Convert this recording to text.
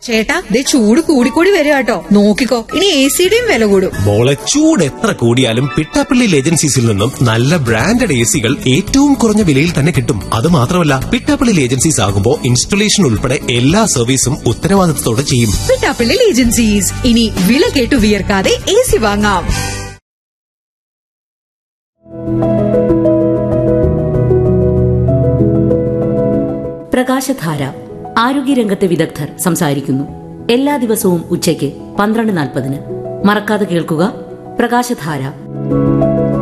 ചേട്ടാ ദേ ചൂട് കൂടിക്കൂടി വരിക കേട്ടോ നോക്കിക്കോ ഇനി എ സിയുടെയും വില കൂടും മോളെ ചൂട് എത്ര കൂടിയാലും പിട്ടാപ്പള്ളിയിൽ ഏജൻസീസിൽ നിന്നും നല്ല ബ്രാൻഡഡ് എ സികൾ ഏറ്റവും കുറഞ്ഞ വിലയിൽ തന്നെ കിട്ടും അത് മാത്രമല്ല പിട്ടാപ്പള്ളിയിൽ ഏജൻസീസ് ആകുമ്പോൾ ഇൻസ്റ്റലേഷൻ ഉൾപ്പെടെ എല്ലാ സർവീസും ഉത്തരവാദിത്തത്തോടെ ചെയ്യും പിട്ടാപ്പിള്ളി ഏജൻസീസ് ഇനി വില കേട്ടു വിയർക്കാതെ എ സി വാങ്ങാം പ്രകാശധാര ആരോഗ്യരംഗത്തെ വിദഗ്ധർ സംസാരിക്കുന്നു എല്ലാ ദിവസവും ഉച്ചയ്ക്ക് പന്ത്രണ്ട് നാൽപ്പതിന് മറക്കാതെ കേൾക്കുക പ്രകാശധാര